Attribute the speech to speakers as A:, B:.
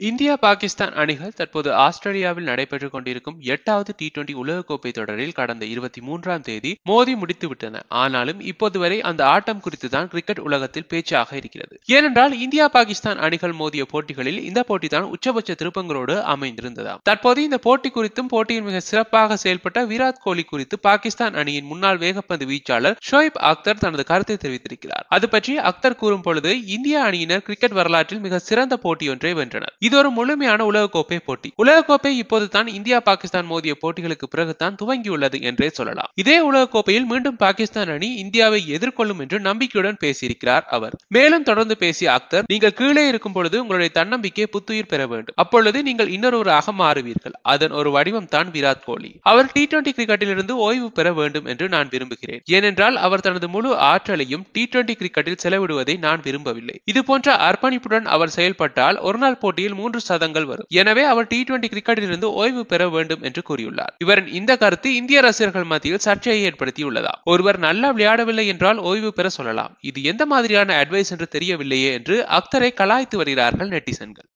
A: India Pakistan அணிகள் தற்போது ஆஸ்திரேலியாவில் நடைபெற்றுக் கொண்டிருக்கும் எட்டாவது டி டுவெண்டி உலகக்கோப்பை தொடரில் கடந்த இருபத்தி மூன்றாம் தேதி மோதி முடித்து விட்டன ஆனாலும் இப்போது வரை அந்த ஆட்டம் குறித்து தான் கிரிக்கெட் உலகத்தில் பேச்சாக இருக்கிறது ஏனென்றால் இந்தியா பாகிஸ்தான் அணிகள் மோதிய போட்டிகளில் இந்த போட்டி தான் உச்சபட்ச திருப்பங்களோடு அமைந்திருந்ததாம் தற்போது இந்த போட்டி குறித்தும் போட்டியில் மிக சிறப்பாக செயல்பட்ட விராட் கோலி குறித்து பாகிஸ்தான் அணியின் முன்னாள் வேகப்பந்து வீச்சாளர் ஷோயப் அக்தர் தனது கருத்தை தெரிவித்திருக்கிறார் அது பற்றி அக்தர் கூறும் பொழுது இந்திய அணியினர் கிரிக்கெட் வரலாற்றில் மிக சிறந்த போட்டி ஒன்றை வென்றனர் இது ஒரு முழுமையான உலகக்கோப்பை போட்டி உலகக்கோப்பை இப்போது தான் இந்தியா பாகிஸ்தான் மோதிய போட்டிகளுக்கு பிறகுதான் துவங்கியுள்ளது என்றே சொல்லலாம் இதே உலகக்கோப்பையில் மீண்டும் பாகிஸ்தான் அணி இந்தியாவை எதிர்கொள்ளும் என்று நம்பிக்கையுடன் பேசியிருக்கிறார் அவர் மேலும் தொடர்ந்து பேசிய அக்தர் நீங்கள் கீழே இருக்கும் பொழுது உங்களுடைய தன்னம்பிக்கை புத்துயிர் பெற வேண்டும் அப்பொழுது நீங்கள் இன்னொருவராக மாறுவீர்கள் அதன் ஒரு வடிவம் தான் விராட் கோலி அவர் டி டுவெண்டி கிரிக்கெட்டில் இருந்து ஓய்வு பெற வேண்டும் என்று நான் விரும்புகிறேன் ஏனென்றால் அவர் தனது முழு ஆற்றலையும் டி டுவெண்டி கிரிக்கெட்டில் செலவிடுவதை நான் விரும்பவில்லை இது போன்ற அர்ப்பணிப்புடன் அவர் செயல்பட்டால் ஒருநாள் போட்டியில் மூன்று சதங்கள் வரும் எனவே அவர் டி டுவெண்டி கிரிக்கெட்டில் இருந்து ஓய்வு பெற வேண்டும் என்று கூறியுள்ளார் இவரின் இந்த கருத்து இந்திய ரசிகர்கள் மத்தியில் சர்ச்சையை ஏற்படுத்தியுள்ளதா ஒருவர் நல்லா விளையாடவில்லை என்றால் ஓய்வு பெற சொல்லலாம் இது எந்த மாதிரியான அட்வைஸ் என்று தெரியவில்லையே என்று அக்தரை கலாய்த்து வருகிறார்கள் நெட்டிசன்கள்